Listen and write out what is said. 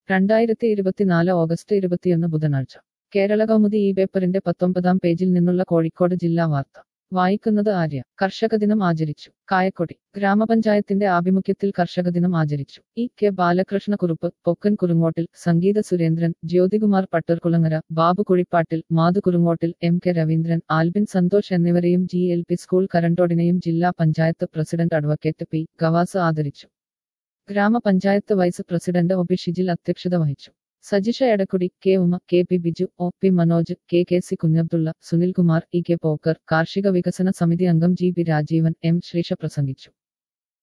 രണ്ടായിരത്തി ഇരുപത്തിനാല് ഓഗസ്റ്റ് ഇരുപത്തിയൊന്ന് ബുധനാഴ്ച കേരള കൗമുദി ഈ പേപ്പറിന്റെ പത്തൊമ്പതാം പേജിൽ നിന്നുള്ള കോഴിക്കോട് ജില്ലാ വാർത്ത വായിക്കുന്നത് ആര്യ കർഷക ദിനം ആചരിച്ചു കായക്കൊടി ഗ്രാമപഞ്ചായത്തിന്റെ ആഭിമുഖ്യത്തിൽ കർഷക ദിനം ആചരിച്ചു E K Balakrishnakurup Pokkan Kurungottil Sangeetha Surendran Jyothikumar Pattarkulangara Babu Kuzhippattil Madhu Kurungottil M K Raveendran Albin Santhosh എന്നിവരെയും ജി എൽ പി സ്കൂൾ കരണ്ടോടിനെയും ജില്ലാ panchayat president advocate P Gavas ആദരിച്ചു ഗ്രാമപഞ്ചായത്ത് vice president O P Shijil അധ്യക്ഷത വഹിച്ചു Sajisha Edakkudi K Uma K P Biju O P Manoj K K C Kunjabdulla Sunilkumar E K Pokker കാർഷിക വികസന സമിതി അംഗം G P Rajeevan M Sreesha പ്രസംഗിച്ചു